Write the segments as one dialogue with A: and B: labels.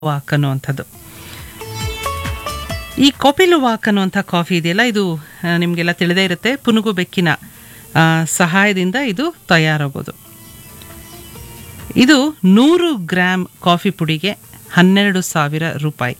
A: walk ಅನ್ನುವಂಥದ್ದು ಈ ಕಾಪಿಲು walk ಅನ್ನುವಂಥ ಕಾಫಿ ಇದೆಯಲ್ಲ ಇದು ಆ, ನಿಮಗೆಲ್ಲ ತಿಳಿದೇ ಇರುತ್ತೆ ಪುನುಗು ಬೆಕ್ಕಿನ ಆ, ಸಹಾಯದಿಂದ ಇದು ತಯಾರಾಗೋದು ಇದು ನೂರು ಗ್ರಾಮ್ ಕಾಫಿ ಪುಡಿಗೆ ಹನ್ನೆರಡು ಸಾವಿರ ರೂಪಾಯಿ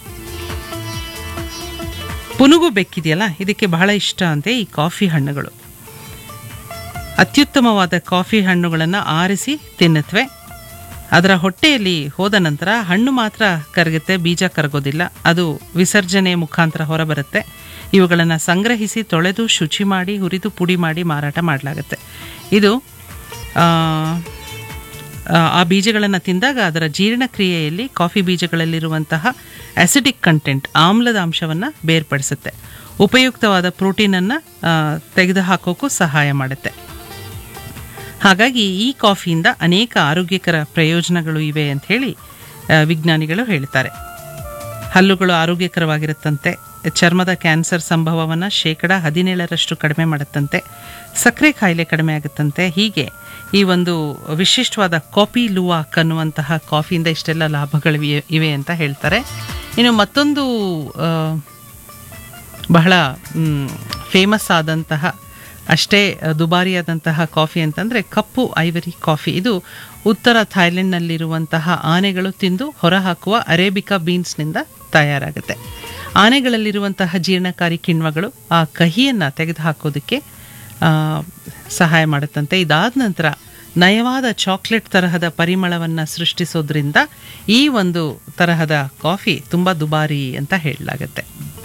A: ಪುನುಗು ಬೆಕ್ಕಿದೆಯಲ್ಲ ಇದಕ್ಕೆ ಬಹಳ ಇಷ್ಟ ಅಂತೆ ಈ ಕಾಫಿ ಹಣ್ಣುಗಳು ಅತ್ಯುತ್ತಮವಾದ ಕಾಫಿ ಹಣ್ಣುಗಳನ್ನು ಆರಿಸಿ ತಿನ್ನುತ್ತವೆ ಅದರ ಹೊಟ್ಟೆಯಲ್ಲಿ ಹೋದ ನಂತರ ಹಣ್ಣು ಮಾತ್ರ ಕರಗುತ್ತೆ ಬೀಜ ಕರಗೋದಿಲ್ಲ ಅದು ವಿಸರ್ಜನೆ ಮುಖಾಂತರ ಹೊರಬರುತ್ತೆ ಇವುಗಳನ್ನು ಸಂಗ್ರಹಿಸಿ ತೊಳೆದು ಶುಚಿ ಮಾಡಿ ಹುರಿದು ಪುಡಿ ಮಾಡಿ ಮಾರಾಟ ಮಾಡಲಾಗುತ್ತೆ ಇದು ಆ, ಆ, ಆ ಬೀಜಗಳನ್ನು ತಿಂದಾಗ ಅದರ ಜೀರ್ಣಕ್ರಿಯೆಯಲ್ಲಿ ಕಾಫಿ ಬೀಜಗಳಲ್ಲಿರುವಂತಹ ಆಸಿಡಿಕ್ ಕಂಟೆಂಟ್ ಆಮ್ಲದ ಅಂಶವನ್ನು ಬೇರ್ಪಡಿಸುತ್ತೆ ಉಪಯುಕ್ತವಾದ ಪ್ರೋಟೀನನ್ನು ತೆಗೆದುಹಾಕೋಕ್ಕೂ ಸಹಾಯ ಮಾಡುತ್ತೆ ಹಾಗಾಗಿ ಈ ಕಾಫಿಯಿಂದ ಅನೇಕ ಆರೋಗ್ಯಕರ ಪ್ರಯೋಜನಗಳು ಇವೆ ಅಂತ ಹೇಳಿ ಆ, ವಿಜ್ಞಾನಿಗಳು ಹೇಳ್ತಾರೆ ಹಲ್ಲುಗಳು ಆರೋಗ್ಯಕರವಾಗಿರುತ್ತಂತೆ ಚರ್ಮದ ಕ್ಯಾನ್ಸರ್ ಸಂಭವವನ್ನು ಶೇಕಡ ಹದಿನೇಳರಷ್ಟು ಕಡಿಮೆ ಮಾಡುತ್ತಂತೆ ಸಕ್ಕರೆ ಕಾಯಿಲೆ ಕಡಿಮೆ ಆಗುತ್ತಂತೆ ಹೀಗೆ ಈ ಒಂದು ವಿಶಿಷ್ಟವಾದ ಕಾಫಿ ಲುವಾಕ್ ಅನ್ನುವಂತಹ ಕಾಫಿಯಿಂದ ಇಷ್ಟೆಲ್ಲ ಲಾಭಗಳಿವೆ ಇವೆ ಅಂತ ಹೇಳ್ತಾರೆ ಇನ್ನು ಮತ್ತೊಂದು ಆ, ಬಹಳ ಫೇಮಸ್ ಆದಂತಹ ಅಷ್ಟೇ ದುಬಾರಿಯಾದಂತಹ ಕಾಫಿ ಅಂತಂದರೆ ಕಪ್ಪು ಐವರಿ ಕಾಫಿ ಇದು ಉತ್ತರ ಥೈಲೆಂಡ್ನಲ್ಲಿರುವಂತಹ ಆನೆಗಳು ತಿಂದು ಹೊರಹಾಕುವ ಅರೇಬಿಕಾ ಬೀನ್ಸ್ನಿಂದ ತಯಾರಾಗುತ್ತೆ ಆನೆಗಳಲ್ಲಿರುವಂತಹ ಜೀರ್ಣಕಾರಿ ಕಿಣ್ವಗಳು ಆ ಕಹಿಯನ್ನು ತೆಗೆದುಹಾಕೋದಕ್ಕೆ ಆ, ಸಹಾಯ ಮಾಡುತ್ತಂತೆ ಇದಾದ ನಂತರ ನಯವಾದ ಚಾಕ್ಲೇಟ್ ತರಹದ ಪರಿಮಳವನ್ನು ಸೃಷ್ಟಿಸೋದ್ರಿಂದ ಈ ಒಂದು ತರಹದ ಕಾಫಿ ತುಂಬ ದುಬಾರಿ ಅಂತ ಹೇಳಲಾಗುತ್ತೆ